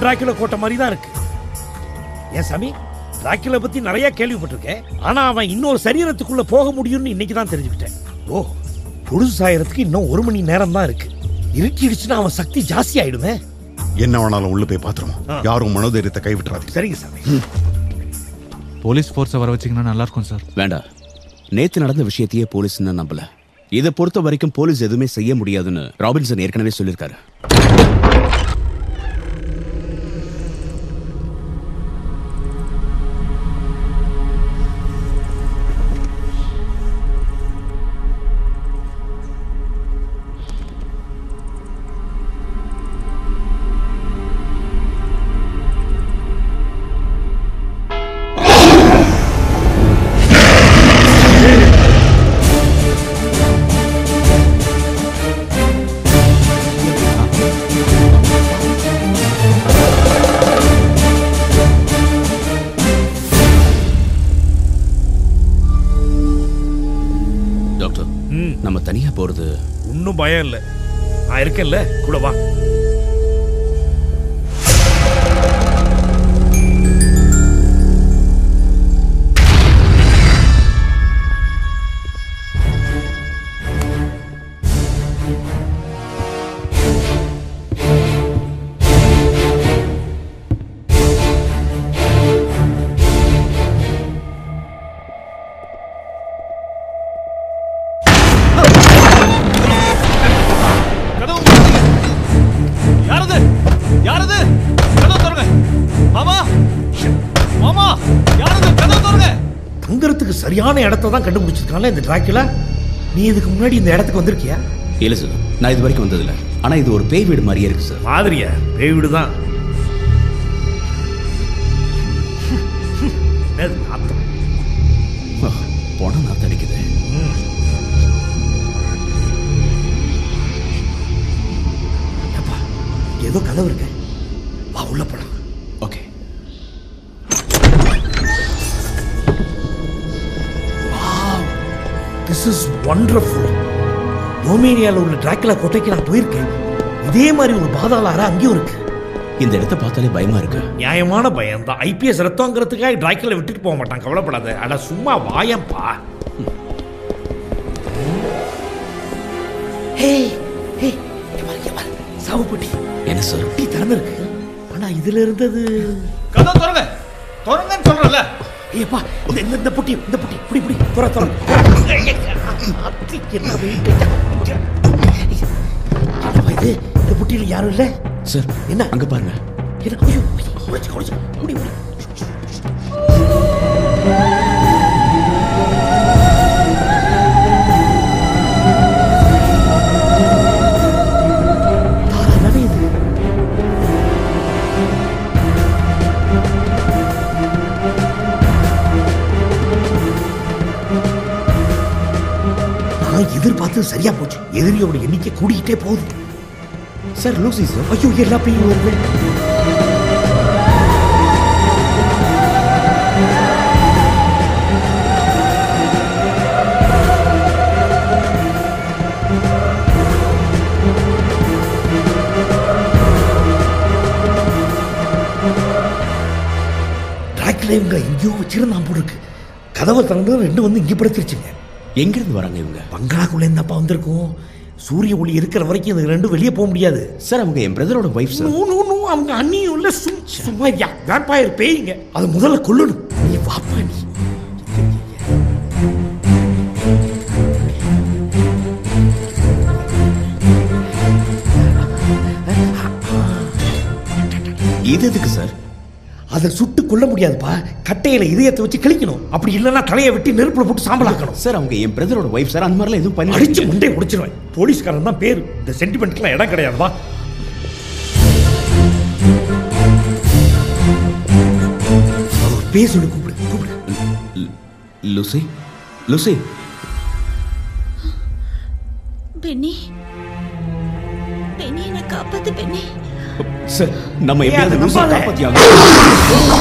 Dracula கோட்டை மாதிரி தான் இருக்கு ஏன் சாமி டிராக்குலா பத்தி நிறைய கேள்விப்பட்டிருக்கேன் ஆனா அவன் இன்னொரு சரீரத்துக்குள்ள போக முடியும்னு இன்னைக்கு தான் தெரிஞ்சுக்கிட்டேன் ஓ பொழுது சாயறதுக்கு இன்னும் ஒரு மணி நேரம் தான் இருக்கு இருட்டிடுச்சுன்னா அவன் சக்தி ஜாஸ்தி ஆயிடுமே என்ன வேணாலும் உள்ள போய் பாத்துருவோம் யாரும் மனோதைரியத்தை கைவிட்டுறாதீங்க சரிங்க சாமி போலீஸ் ஃபோர்ஸை வர வச்சிங்கன்னா நல்லா இருக்கும் சார் வேண்டாம் நேத்து நடந்த விஷயத்தையே போலீஸ் இன்னும் நம்பல இதை பொறுத்த வரைக்கும் போலீஸ் எதுவுமே செய்ய முடியாதுன்னு ராபின்சன் ஏற்கனவே சொல்லியிருக்காரு டாக்டர் நம்ம தனியா போறது ஒன்றும் பயம் இல்லை நான் இருக்கேன்ல கூட வா யாரது யாரது கதவு திறங்க மாமா மாமா யாரது கதவு திறங்க தங்கறதுக்கு சரியான இடத்த தான் கண்டுபிடிச்சிருக்கான்ல இந்த டிராக்குலா நீ இதுக்கு முன்னாடி இந்த இடத்துக்கு வந்திருக்கியா இல்ல சார் நான் இது வரைக்கும் வந்ததில்ல ஆனா இது ஒரு பேய் வீடு மாதிரியே இருக்கு சார் மாதிரியா பேய் வீடு தான் என்னது நாத்தம் போன நாத்தடிக்குது ஏப்பா ஏதோ கதவு இருக்கு வா உள்ள போலாம் ஓகே திஸ் இஸ் ஒண்டர்ஃபுல் ரோமேனியாவில் உள்ள டிராக்குலா கோட்டைக்கு நான் போயிருக்கேன் இதே மாதிரி ஒரு பாதாள அறை அங்கேயும் இருக்கு இந்த இடத்த பார்த்தாலே பயமா இருக்கு நியாயமான பயம் தான் ஐபிஎஸ் ரத்தங்கிறதுக்காக டிராக்குலா விட்டுட்டு போக மாட்டான் கவலைப்படாத அட சும்மா வாயம்பா ஹே ஹே இங்க பாரு, இங்க பாரு. சாவுப்பட்டி என்ன சார் பெட்டி திறந்து இருக்கு ஆனா இதுல இருந்தது கதவு திறங்க திறங்கன்னு சொல்றல ஏப்பா இந்த இந்த- இந்த பொட்டி இந்த பொட்டி இப்படி இப்படி துற துற என்ன வெயிட் என்னப்பா இது இந்த பொட்டியில யாரும் இல்ல சார் என்ன அங்க பாருங்க என்ன ஐயோ உடைச்சு உடைச்சு முடி முடி தாராளமே இது நான் எதிர்பார்த்தது சரியா போச்சு எதிரியோட எண்ணிக்கை கூடிக்கிட்டே போகுது சார் லூசி சார் ஐயோ எல்லா பேயும் வருது டிராக்ல இவங்க எங்கேயோ வச்சிருந்தான் போல இருக்கு கதவை திறந்து ரெண்டு வந்து இங்கே படுத்துருச்சுங்க எங்க இருந்து வராங்க இவங்க பங்களாக்குள்ள இருந்தப்பா வந்திருக்கும் சூரிய ஒளி இருக்கிற வரைக்கும் இது ரெண்டும் வெளியே போக முடியாது சார் அவங்க என் பிரதரோட wife sir no no no அவங்க அண்ணியும் இல்ல சும் சும்மா யா வேம்பாயர் பேய்ங்க அது முதல்ல கொல்லணும் நீ வாப்பா நீ இது எதுக்கு சார் அதை சுட்டு கொல்ல முடியாதுப்பா கட்டையில இதயத்தை வச்சு கிழிக்கணும் அப்படி இல்லைன்னா தலையை வெட்டி நெருப்புல போட்டு சாம்பலாக்கணும் சார் அவங்க என் பிரதரோட ஒய்ஃப் சார் அந்த மாதிரிலாம் எதுவும் அடிச்சு பண்ணி முண்டை உடைச்சிருவேன் போலீஸ்காரன் தான் பேரு இந்த சென்டிமெண்ட்க்குலாம் இடம் கிடையாது வா அவர் பேர் சொல்லி கூப்பிடு கூப்பிடு லூசி லூசி பென்னி பென்னி என்னை காப்பாத்து பென்னி சார் நம்ம ஏய், அதை எப்படியாவது லூசியை நம்பாத. காப்பாத்தியாகணும்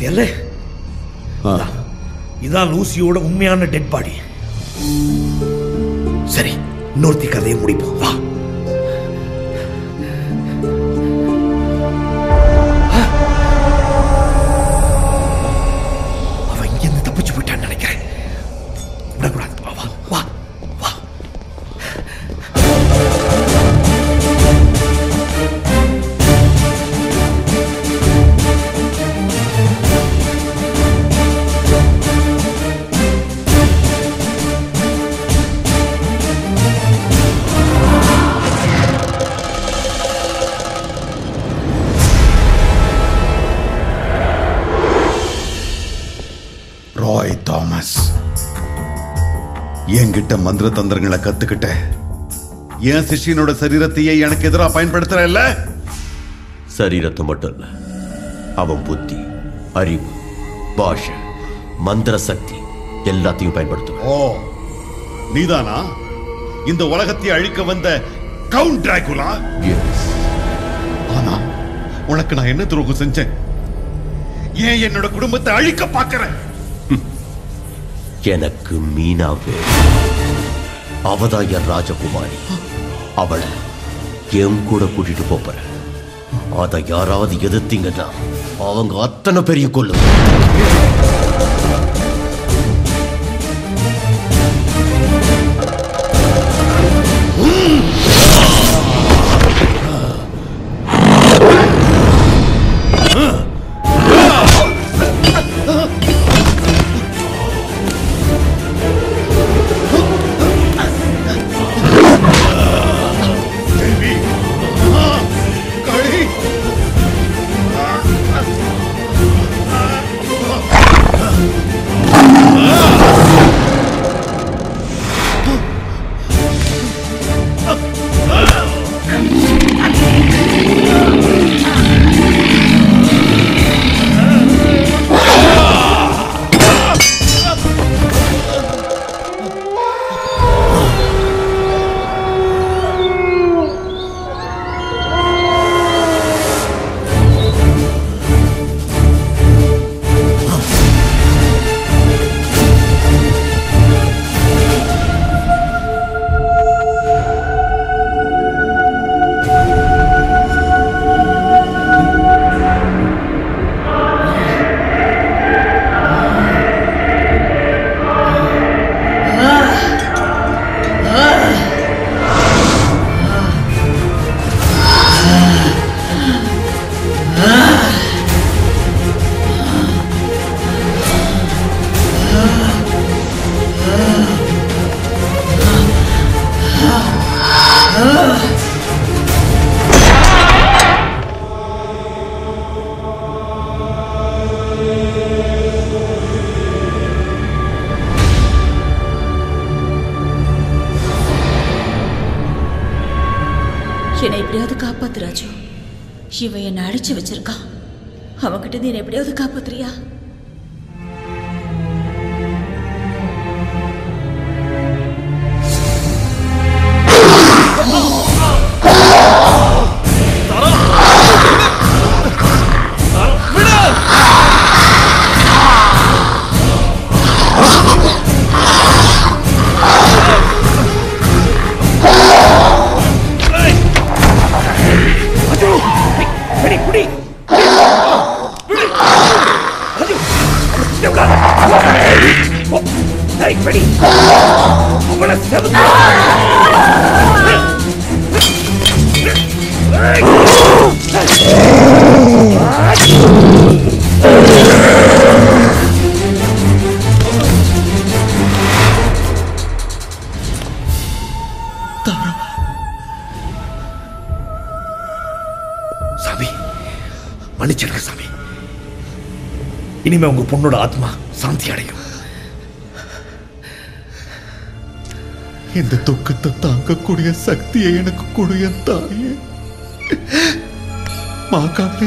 பாத்தியல்ல ஆ. இதான் லூசியோட உண்மையான டெட் பாடி சரி இன்னொருத்தி கதையை முடிப்போம் வா அவ இங்கிருந்து தப்பிச்சு போயிட்டான்னு நினைக்கிறேன் விடக்கூடாது வா வா வா வா ராய் தாமஸ் என்கிட்ட மந்திர தந்திரங்களை கத்துக்கிட்ட என் சிஷ்யனோட சரீரத்தையே எனக்கு எதிராக பயன்படுத்துற இல்ல சரீரத்தை மட்டும் இல்ல அவன் புத்தி அறிவு பாஷை மந்திர சக்தி எல்லாத்தையும் பயன்படுத்துவான் ஓ நீதானா இந்த உலகத்தை அழிக்க வந்த கவுண்ட் டிராகுலா Yes. ஆனா உனக்கு நான் என்ன துரோகம் செஞ்சேன் ஏன் என்னோட குடும்பத்தை அழிக்க பார்க்கறேன் எனக்கு மீனாவே அவதான் என் ராஜகுமாரி அவளை என் கூட கூட்டிட்டு போறேன் அதை யாராவது எதிர்த்தீங்கன்னா அவங்க அத்தனை பெரிய கொள்ளும் தேவி ஆ, காளி என்னை எப்படியாவது காப்பாத்து ராஜு இவன் என்னை அடிச்சு வச்சிருக்கான் அவன்கிட்ட நீ என்னை எப்படியாவது காப்பாத்துறியா பிடி பிடி பிடி அவனை செவந்து சாமி மன்னிச்சிடுங்க சாமி இனிமே உங்க பொண்ணோட ஆத்மா சாந்தி அடையும் இந்த துக்கத்தை தாங்கக்கூடிய சக்தியை எனக்கு கொடு என் தாயே மாகாளி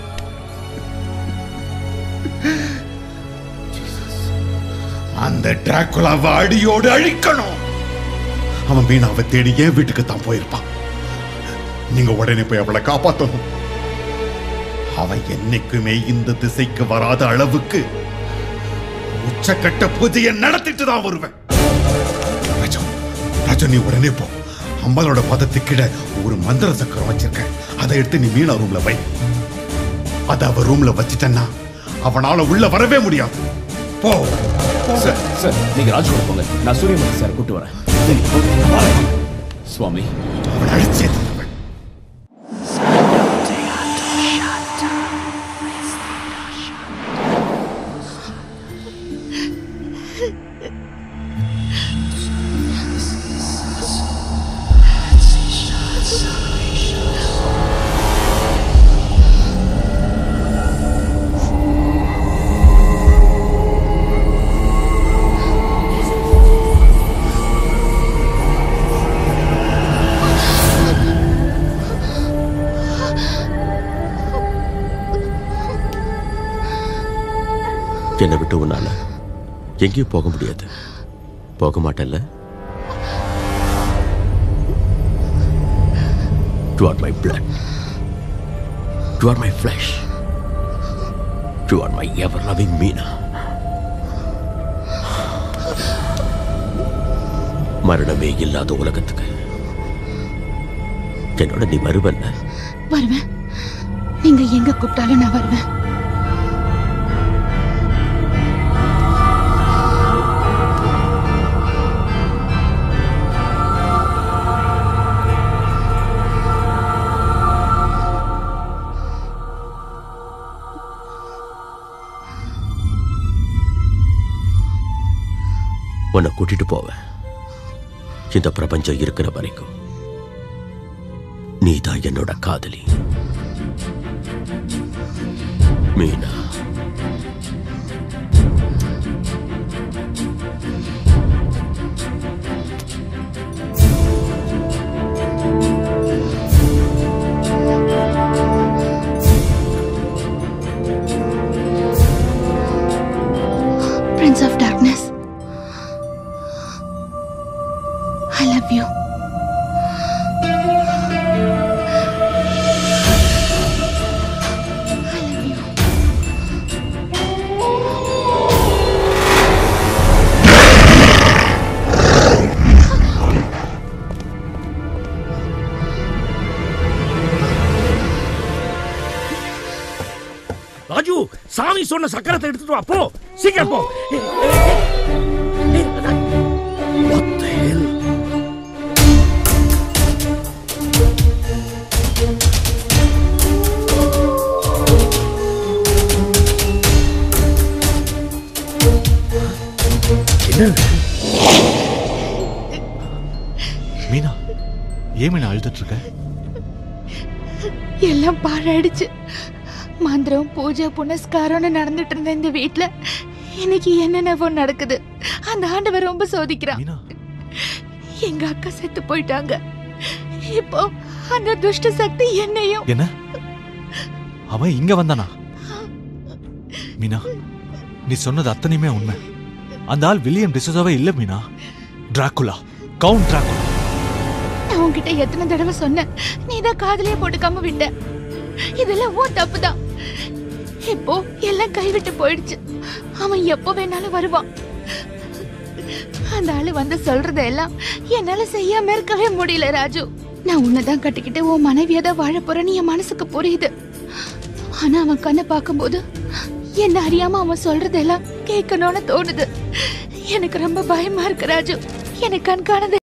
அந்த டிராகுலாவை அடியோடு அழிக்கணும் அவன் மீனாவை தேடி என் வீட்டுக்கு தான் போயிருப்பான் நீங்க உடனே போய் அவளை காப்பாத்தணும் அவன் என்னைக்குமே இந்த திசைக்கு வராத அளவுக்கு உச்சக்கட்ட பூஜையை நடத்திட்டு தான் வருவேன் ராஜு ராஜு நீ உடனே போ அம்பாலோட பதத்துக்கிட ஒரு மந்திர சக்கரம் வச்சிருக்கேன் அதை எடுத்து நீ மீனா ரூம்ல வை அத அவ ரூம்ல வச்சிட்டன்னா அவனால உள்ள வரவே முடியாது போ சார் சார் நீங்க ராஜ் கூட போங்க நான் சூரியமூர்த்தி சார் கூட்டு வரேன் சரி, போங்க. சுவாமி அவனை அழிச்சே தருவேன் என்னை விட்டு உன்னால எங்கேயும் போக முடியாது போக மாட்டேன்ல You are my blood. You are my flesh. You are my ever-loving Meena. மரணமே இல்லாத உலகத்துக்கு என்னோட நீ வருவல்ல வருவேன் நீங்க எங்க கூப்பிட்டாலும் நான் வருவேன் உன்னை கூட்டிட்டு போவேன் இந்த பிரபஞ்சம் இருக்கிற வரைக்கும் நீதான் என்னோட காதலி Meena Prince of Darkness. I love you. I love you. Raju சாமி சொன்ன சக்கரத்தை எடுத்துட்டு வா போ சீக்கிரம் போ What the hell? என்ன மீனா ஏன் மீனா அழுதுட்டு இருக்க எல்லாம் பாழாயிடுச்சு மந்திரம் பூஜை புனஸ்காரம்னு நடந்துட்டு இருந்த இந்த வீட்ல இன்னைக்கு என்னென்னவோ நடக்குது அந்த ஆண்டவர் ரொம்ப சோதிக்கிறான் மீனா எங்க அக்கா செத்து போயிட்டாங்க இப்போ அந்த துஷ்ட சக்தி என்னையும் என்ன அவன் இங்க வந்தானா மீனா நீ சொன்னது அத்தனையுமே உண்மை அந்த ஆள் வில்லியம் டிசோசாவே இல்ல மீனா டிராகுலா கவுண்ட் டிராகுலா நான் உன்கிட்ட எத்தனை தடவை சொன்னேன் நீ தான் காதலியே போட்டுக்காம விட்ட இதெல்லாம் உன் தப்புதான் இப்போ எல்லாம் கைவிட்டு போயிடுச்சு அவன் எப்போ வேணாலும் வருவான் அந்த ஆளு வந்து சொல்றதெல்லாம் என்னால செய்யாம இருக்கவே முடியல ராஜு நான் உன்னைதான் கட்டிக்கிட்டு உன் மனைவியை தான் வாழ போறேன்னு என் மனசுக்கு புரியுது ஆனா அவன் கண்ணை பார்க்கும்போது என்ன அறியாம அவன் சொல்றதெல்லாம் கேட்கணும்னு தோணுது எனக்கு ரொம்ப பயமா இருக்கு ராஜு எனக்கு கண்காணது